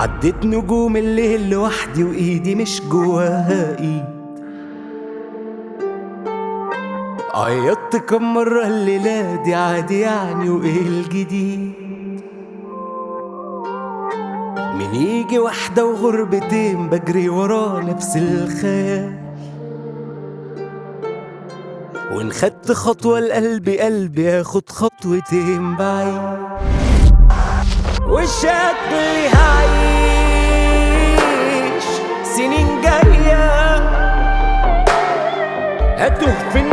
عديت نجوم الليل لوحدي وايدي مش جواها ايد عيطت كم مرة الليلة دي عادي يعني وايه الجديد من يجي واحدة وغربتين بجري ورا نفس الخيال وان خدت خطوة لقلبي قلبي ياخد خطوتين بعيد وشكلي هعيش سنين جاية أتوه في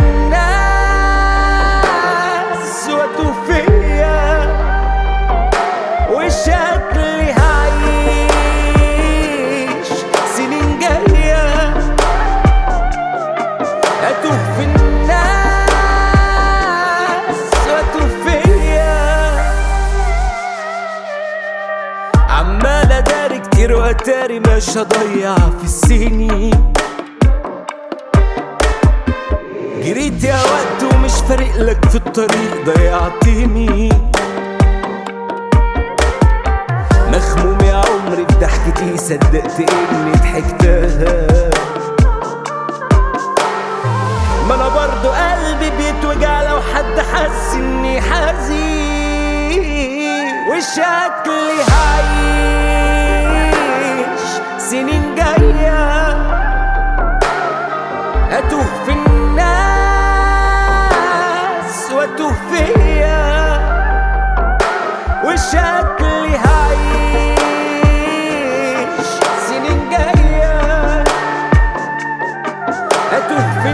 الناس وأتوه فيا وشكلي هعيش سنين جاية أتوه في الناس وأتوه فيا عمال اداري كتير واتاري مش هضيع في السنين جريت يا وقت ومش فارق لك في الطريق ضيعتني مخموم يا عمري في ضحكتي صدقت اني ضحكتها ما انا برضو قلبي بيتوجع لو حد حس اني حزين وشكلي هعيش سنين جاية أتوه في الناس وأتوه فيا وشكلي هعيش سنين جاية أتوه في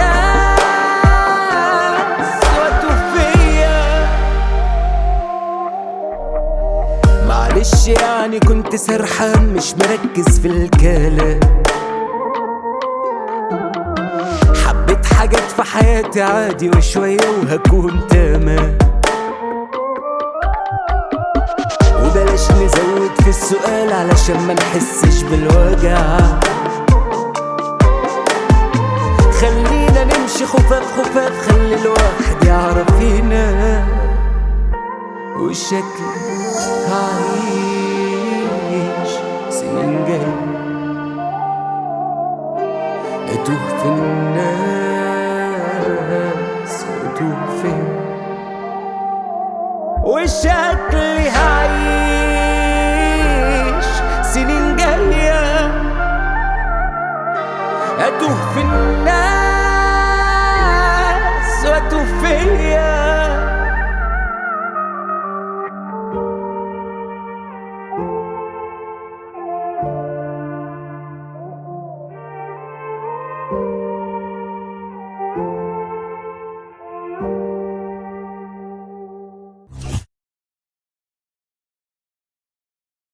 الناس وأتوه فيا معلش يعني كنت سرحان مش مركز في الكلام حبيت حاجات في حياتي عادي وشوية وهكون تمام وبلاش نزود في السؤال علشان ما نحسش بالوجع خلينا نمشي خفاف خفاف خلي الواحد يعرف ينام وشكلي هعيش سنين جاية أتوه في الناس وأتوه فين وشكلي هعيش سنين جاية أتوه في الناس وأتوه فيا